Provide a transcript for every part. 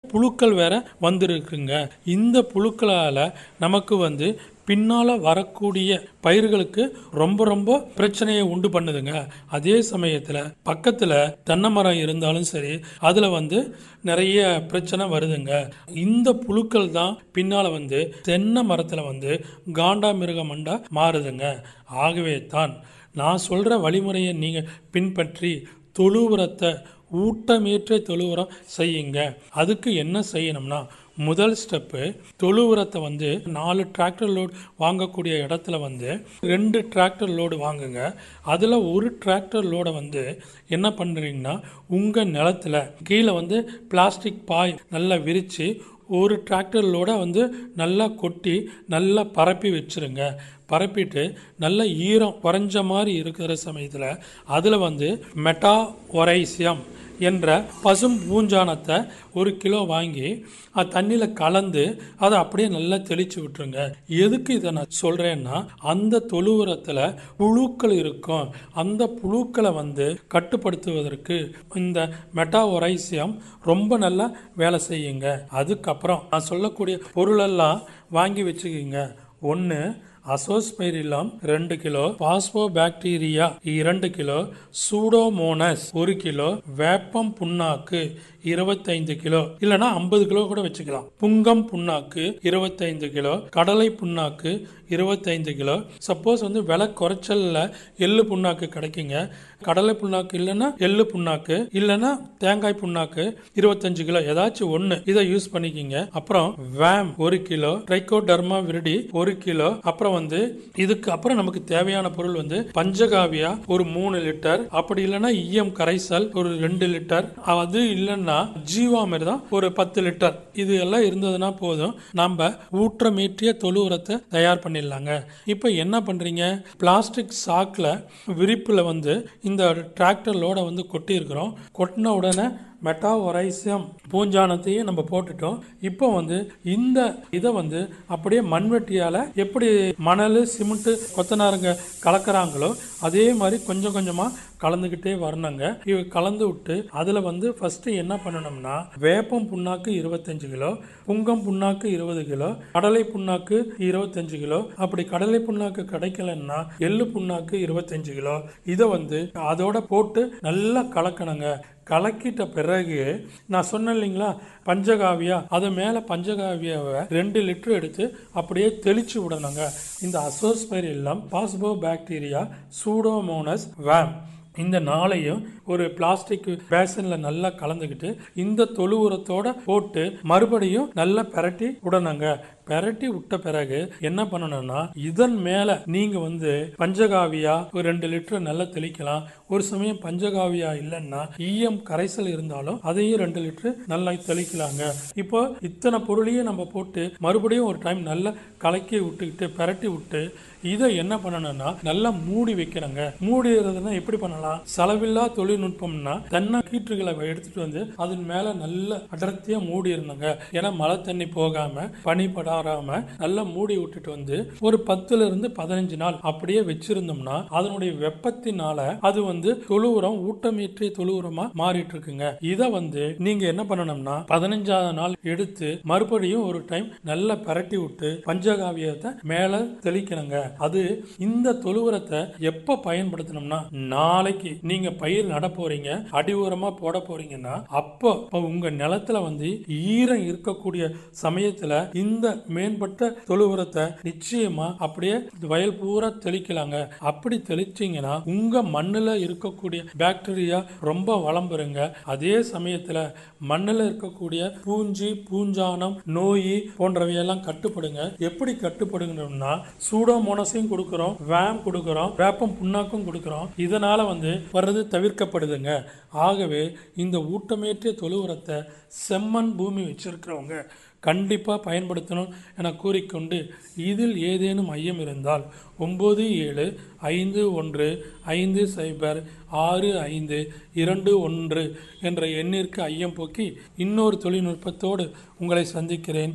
புழுக்கள் வேற வந்திருக்குங்க இந்த புழுக்களால் நமக்கு வந்து பின்னால் வரக்கூடிய பயிர்களுக்கு ரொம்ப ரொம்ப பிரச்சனையை உண்டு பண்ணுதுங்க அதே சமயத்தில் பக்கத்தில் தென்னை மரம் இருந்தாலும் சரி அதில் வந்து நிறைய பிரச்சனை வருதுங்க இந்த புழுக்கள் தான் பின்னால் வந்து தென்னை மரத்தில் வந்து காண்டாமிருக மண்டா மாறுதுங்க ஆகவே தான் நான் சொல்கிற வழிமுறையை நீங்கள் பின்பற்றி தொழு உரத்தை ஊட்டமேற்ற தொழு உரம் செய்யுங்க அதுக்கு என்ன செய்யணும்னா முதல் ஸ்டெப்பு தொழு உரத்தை வந்து நாலு டிராக்டர் லோடு வாங்கக்கூடிய இடத்துல வந்து ரெண்டு டிராக்டர் லோடு வாங்குங்க அதில் ஒரு டிராக்டர் லோடை வந்து என்ன பண்ணுறீங்கன்னா உங்கள் நிலத்துல கீழே வந்து பிளாஸ்டிக் பாய் நல்லா விரித்து ஒரு டிராக்டர் லோடை வந்து நல்லா கொட்டி நல்லா பரப்பி வச்சிருங்க பரப்பிட்டு நல்ல ஈரம் குறைஞ்ச மாதிரி இருக்கிற சமயத்தில் அதில் வந்து மெட்டா ஒரைசியம் என்ற பசும் பூஞ்சானத்தை ஒரு கிலோ வாங்கி அது தண்ணியில் கலந்து அதை அப்படியே நல்லா தெளித்து விட்டுருங்க எதுக்கு இதை நான் சொல்கிறேன்னா அந்த தொழு உரத்தில் புழுக்கள் இருக்கும் அந்த புழுக்களை வந்து கட்டுப்படுத்துவதற்கு இந்த மெட்டா ஒரைசியம் ரொம்ப நல்லா வேலை செய்யுங்க அதுக்கப்புறம் நான் சொல்லக்கூடிய பொருளெல்லாம் வாங்கி வச்சுக்கிங்க ஒன்று அசோஸ்பைரிலம் ரெண்டு கிலோ பாஸ்போ பாக்டீரியா இரண்டு கிலோ சூடோமோனஸ் ஒரு கிலோ வேப்பம் புண்ணாக்கு இருபத்தைந்து கிலோ இல்லனா ஐம்பது கிலோ கூட வச்சுக்கலாம் புங்கம் புண்ணாக்கு இருபத்தைந்து கிலோ கடலை புண்ணாக்கு இருபத்தைந்து கிலோ சப்போஸ் வந்து விலை குறைச்சல்ல எள்ளு புண்ணாக்கு கிடைக்குங்க கடலை புண்ணாக்கு இல்லைன்னா எள்ளு புண்ணாக்கு இல்லைன்னா தேங்காய் புண்ணாக்கு இருபத்தஞ்சு கிலோ ஏதாச்சும் ஒன்று இதை யூஸ் பண்ணிக்கிங்க அப்புறம் வேம் ஒரு கிலோ ட்ரைகோடர்மா விரிடி ஒரு கிலோ அப்புறம் வந்து இதுக்கு அப்புறம் நமக்கு தேவையான பொருள் வந்து பஞ்சகாவியா ஒரு மூணு லிட்டர் அப்படி இல்லைன்னா ஈயம் கரைசல் ஒரு ரெண்டு லிட்டர் அது இல்லைன்னா ஜீவாமிர்தம் ஒரு பத்து லிட்டர் இது எல்லாம் இருந்ததுன்னா போதும் நம்ம ஊற்றமேற்றிய தொழு உரத்தை தயார் பண்ணிடலாங்க இப்போ என்ன பண்றீங்க பிளாஸ்டிக் சாக்ல விரிப்புல வந்து இந்த டிராக்டர் லோட வந்து கொட்டி இருக்கிறோம் கொட்டின உடனே மெட்டா ஒரைசியம் பூஞ்சானத்தையும் நம்ம போட்டுட்டோம் இப்போ வந்து இந்த இதை வந்து அப்படியே மண்வெட்டியால் எப்படி மணல் சிமெண்ட்டு கொத்தனாருங்க கலக்கிறாங்களோ அதே மாதிரி கொஞ்சம் கொஞ்சமாக கலந்துக்கிட்டே வரணுங்க இவ கலந்து விட்டு அதில் வந்து ஃபஸ்ட்டு என்ன பண்ணணும்னா வேப்பம் புண்ணாக்கு இருபத்தஞ்சு கிலோ புங்கம் புண்ணாக்கு இருபது கிலோ கடலை புண்ணாக்கு இருபத்தஞ்சு கிலோ அப்படி கடலை புண்ணாக்கு கிடைக்கலன்னா எள்ளு புண்ணாக்கு இருபத்தஞ்சு கிலோ இதை வந்து அதோட போட்டு நல்லா கலக்கணுங்க கலக்கிட்ட பிறகு நான் சொன்னேன் இல்லைங்களா பஞ்சகாவியா அது மேலே பஞ்சகாவியாவை ரெண்டு லிட்டர் எடுத்து அப்படியே தெளிச்சு விடணுங்க இந்த அசோஸ்பெரில்லம் பாஸ்போ பாக்டீரியா சூடோமோனஸ் வேம் இந்த நாளையும் ஒரு பிளாஸ்டிக் பேசன்ல நல்லா கலந்துக்கிட்டு இந்த தொழு உரத்தோட போட்டு மறுபடியும் நல்லா பெரட்டி விடணுங்க பெரட்டி விட்ட பிறகு என்ன பண்ணணும்னா இதன் மேல நீங்க வந்து பஞ்சகாவியா ஒரு ரெண்டு லிட்டர் நல்லா தெளிக்கலாம் ஒரு சமயம் பஞ்சகாவியா இல்லைன்னா ஈயம் கரைசல் இருந்தாலும் அதையும் ரெண்டு லிட்டர் நல்லா தெளிக்கலாங்க இப்போ இத்தனை பொருளையும் நம்ம போட்டு மறுபடியும் ஒரு டைம் நல்லா கலக்கி விட்டுக்கிட்டு பெரட்டி விட்டு இதை என்ன பண்ணணும்னா நல்லா மூடி வைக்கிறங்க மூடிறதுன்னா எப்படி பண்ணலாம் செலவில்லா தொழில்நுட்பம்னா தென்னை கீற்றுகளை எடுத்துட்டு வந்து அதன் மேல நல்ல அடர்த்தியா மூடி இருந்தாங்க ஏன்னா மழை தண்ணி போகாம பனி படாராம நல்லா மூடி விட்டுட்டு வந்து ஒரு பத்துல இருந்து பதினஞ்சு நாள் அப்படியே வச்சிருந்தோம்னா அதனுடைய வெப்பத்தினால அது வந்து தொழு உரம் ஊட்டமேற்றிய தொழு உரமா மாறிட்டு இருக்குங்க இதை வந்து நீங்க என்ன பண்ணணும்னா பதினஞ்சாவது நாள் எடுத்து மறுபடியும் ஒரு டைம் நல்லா பரட்டி விட்டு பஞ்சகாவியத்தை மேல தெளிக்கணுங்க அது இந்த தொழு உரத்தை எப்ப பயன்படுத்தணும்னா நாளைக்கு நீங்க பயிர் நட போறீங்க அடி உரமா போட போறீங்கன்னா அப்போ உங்க நிலத்துல வந்து ஈரம் இருக்கக்கூடிய சமயத்துல இந்த மேம்பட்ட தொழு உரத்தை நிச்சயமா அப்படியே வயல் பூரா தெளிக்கலாங்க அப்படி தெளிச்சீங்கன்னா உங்க மண்ணுல இருக்கக்கூடிய பாக்டீரியா ரொம்ப வளம் பெறுங்க அதே சமயத்துல மண்ணுல இருக்கக்கூடிய பூஞ்சி பூஞ்சானம் நோய் போன்றவையெல்லாம் கட்டுப்படுங்க எப்படி கட்டுப்படுங்கணும்னா சூடோமோனஸையும் கொடுக்குறோம் வேம் கொடுக்குறோம் வேப்பம் புண்ணாக்கும் கொடுக்குறோம் இதனால வந்து வர்றது தவிர்க்கப்படுதுங்க ஆகவே இந்த ஊட்டமேற்றிய தொழு உரத்தை செம்மண் பூமி வச்சிருக்கிறவங்க கண்டிப்பாக பயன்படுத்தணும் என கூறிக்கொண்டு இதில் ஏதேனும் ஐயம் இருந்தால் ஒம்பது ஏழு ஐந்து ஒன்று ஐந்து சைபர் ஆறு ஐந்து இரண்டு ஒன்று என்ற எண்ணிற்கு ஐயம் போக்கி இன்னொரு தொழில்நுட்பத்தோடு உங்களை சந்திக்கிறேன்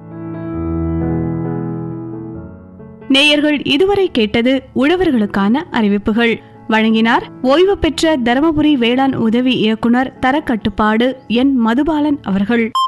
நேயர்கள் இதுவரை கேட்டது உழவர்களுக்கான அறிவிப்புகள் வழங்கினார் ஓய்வு பெற்ற தருமபுரி வேளாண் உதவி இயக்குனர் தரக்கட்டுப்பாடு என் மதுபாலன் அவர்கள்